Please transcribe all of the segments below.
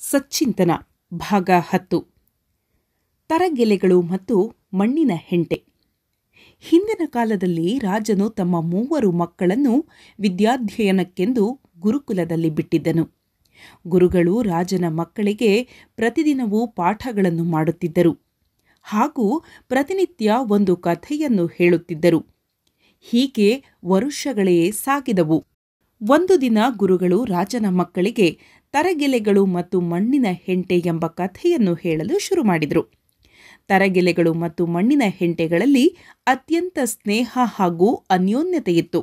ಸಚ್ಚಿಂತನ ಭಾಗ ಹತ್ತು ತರಗೆಲೆಗಳು ಮತ್ತು ಮಣ್ಣಿನ ಹೆಂಟೆ ಹಿಂದಿನ ಕಾಲದಲ್ಲಿ ರಾಜನು ತಮ್ಮ ಮೂವರು ಮಕ್ಕಳನ್ನು ವಿದ್ಯಾಧ್ಯಯನಕ್ಕೆಂದು ಗುರುಕುಲದಲ್ಲಿ ಬಿಟ್ಟಿದ್ದನು ಗುರುಗಳು ರಾಜನ ಮಕ್ಕಳಿಗೆ ಪ್ರತಿದಿನವೂ ಪಾಠಗಳನ್ನು ಮಾಡುತ್ತಿದ್ದರು ಹಾಗೂ ಪ್ರತಿನಿತ್ಯ ಒಂದು ಕಥೆಯನ್ನು ಹೇಳುತ್ತಿದ್ದರು ಹೀಗೆ ವರುಷಗಳೇ ಸಾಗಿದವು ಒಂದು ದಿನ ಗುರುಗಳು ರಾಜನ ಮಕ್ಕಳಿಗೆ ತರಗೆಲೆಗಳು ಮತ್ತು ಮಣ್ಣಿನ ಹೆಂಟೆ ಎಂಬ ಕಥೆಯನ್ನು ಹೇಳಲು ಶುರು ಮಾಡಿದರು ತರಗೆಲೆಗಳು ಮತ್ತು ಮಣ್ಣಿನ ಹೆಂಟೆಗಳಲ್ಲಿ ಅತ್ಯಂತ ಸ್ನೇಹ ಹಾಗೂ ಅನ್ಯೋನ್ಯತೆಯಿತ್ತು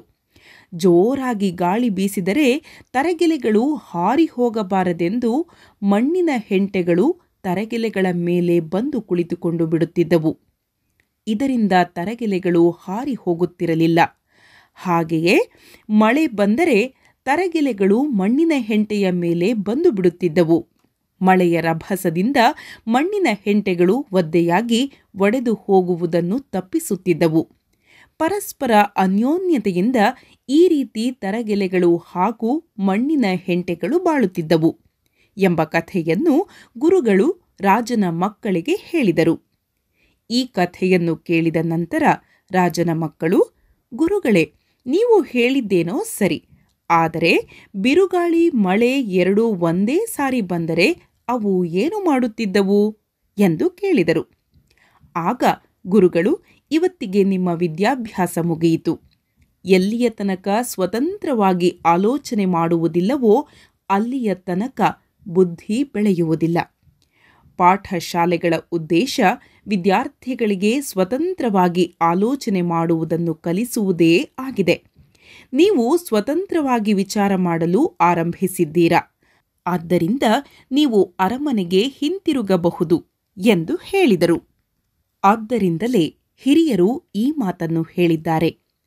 ಜೋರಾಗಿ ಗಾಳಿ ಬೀಸಿದರೆ ತರಗೆಲೆಗಳು ಹಾರಿ ಹೋಗಬಾರದೆಂದು ಮಣ್ಣಿನ ಹೆಂಟೆಗಳು ತರಗೆಲೆಗಳ ಮೇಲೆ ಬಂದು ಕುಳಿತುಕೊಂಡು ಬಿಡುತ್ತಿದ್ದವು ಇದರಿಂದ ತರಗೆಲೆಗಳು ಹಾರಿ ಹೋಗುತ್ತಿರಲಿಲ್ಲ ಹಾಗೆಯೇ ಮಳೆ ಬಂದರೆ ತರಗೆಲೆಗಳು ಮಣ್ಣಿನ ಹೆಂಟೆಯ ಮೇಲೆ ಬಂದು ಬಿಡುತ್ತಿದ್ದವು ಮಳೆಯ ರಭಸದಿಂದ ಮಣ್ಣಿನ ಹೆಂಟೆಗಳು ಒದ್ದೆಯಾಗಿ ಒಡೆದು ಹೋಗುವುದನ್ನು ತಪ್ಪಿಸುತ್ತಿದ್ದವು ಪರಸ್ಪರ ಅನ್ಯೋನ್ಯತೆಯಿಂದ ಈ ರೀತಿ ತರಗೆಲೆಗಳು ಹಾಗೂ ಮಣ್ಣಿನ ಹೆಂಟೆಗಳು ಬಾಳುತ್ತಿದ್ದವು ಎಂಬ ಕಥೆಯನ್ನು ಗುರುಗಳು ರಾಜನ ಮಕ್ಕಳಿಗೆ ಹೇಳಿದರು ಈ ಕಥೆಯನ್ನು ಕೇಳಿದ ನಂತರ ರಾಜನ ಮಕ್ಕಳು ಗುರುಗಳೇ ನೀವು ಹೇಳಿದ್ದೇನೋ ಸರಿ ಆದರೆ ಬಿರುಗಾಳಿ ಮಳೆ ಎರಡೂ ಒಂದೇ ಸಾರಿ ಬಂದರೆ ಅವು ಏನು ಮಾಡುತ್ತಿದ್ದವು ಎಂದು ಕೇಳಿದರು ಆಗ ಗುರುಗಳು ಇವತ್ತಿಗೆ ನಿಮ್ಮ ವಿದ್ಯಾಭ್ಯಾಸ ಮುಗಿಯಿತು ಎಲ್ಲಿಯ ತನಕ ಸ್ವತಂತ್ರವಾಗಿ ಆಲೋಚನೆ ಮಾಡುವುದಿಲ್ಲವೋ ಅಲ್ಲಿಯ ತನಕ ಬುದ್ಧಿ ಬೆಳೆಯುವುದಿಲ್ಲ ಪಾಠಶಾಲೆಗಳ ಉದ್ದೇಶ ವಿದ್ಯಾರ್ಥಿಗಳಿಗೆ ಸ್ವತಂತ್ರವಾಗಿ ಆಲೋಚನೆ ಮಾಡುವುದನ್ನು ಕಲಿಸುವುದೇ ಆಗಿದೆ ನೀವು ಸ್ವತಂತ್ರವಾಗಿ ವಿಚಾರ ಮಾಡಲು ಆರಂಭಿಸಿದ್ದೀರಾ ಆದ್ದರಿಂದ ನೀವು ಅರಮನೆಗೆ ಹಿಂತಿರುಗಬಹುದು ಎಂದು ಹೇಳಿದರು ಆದ್ದರಿಂದಲೇ ಹಿರಿಯರು ಈ ಮಾತನ್ನು ಹೇಳಿದ್ದಾರೆ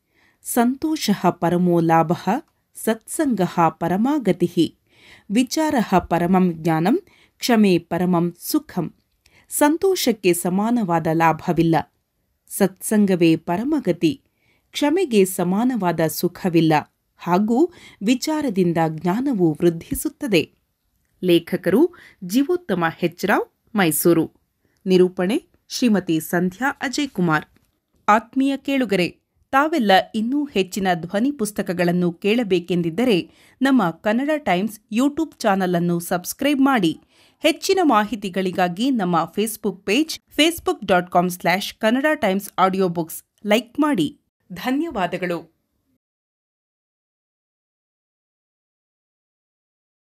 ಸಂತೋಷ ಪರಮೋ ಲಾಭ ಸತ್ಸಂಗ ಪರಮಾಗತಿ ವಿಚಾರ ಪರಮಂ ಜ್ಞಾನಂ ಕ್ಷಮೆ ಪರಮಂ ಸುಖಂ ಸಂತೋಷಕ್ಕೆ ಸಮಾನವಾದ ಲಾಭವಿಲ್ಲ ಸತ್ಸಂಗವೇ ಪರಮಗತಿ ಕ್ಷಮೆಗೆ ಸಮಾನವಾದ ಸುಖವಿಲ್ಲ ಹಾಗೂ ವಿಚಾರದಿಂದ ಜ್ಞಾನವು ವೃದ್ಧಿಸುತ್ತದೆ ಲೇಖಕರು ಜೀವೋತ್ತಮ ಹೆಚ್ರಾವ್ ಮೈಸೂರು ನಿರೂಪಣೆ ಶ್ರೀಮತಿ ಸಂಧ್ಯಾ ಅಜಯ್ ಕುಮಾರ್ ಆತ್ಮೀಯ ಕೇಳುಗರೆ ತಾವೆಲ್ಲ ಇನ್ನೂ ಹೆಚ್ಚಿನ ಧ್ವನಿ ಪುಸ್ತಕಗಳನ್ನು ಕೇಳಬೇಕೆಂದಿದ್ದರೆ ನಮ್ಮ ಕನ್ನಡ ಟೈಮ್ಸ್ ಯೂಟ್ಯೂಬ್ ಚಾನಲ್ ಅನ್ನು ಸಬ್ಸ್ಕ್ರೈಬ್ ಮಾಡಿ ಹೆಚ್ಚಿನ ಮಾಹಿತಿಗಳಿಗಾಗಿ ನಮ್ಮ Facebook page Facebook dot com slash Kannada Times audio books like ಮಾಡಿ ಧನ್ಯವಾದಗಳು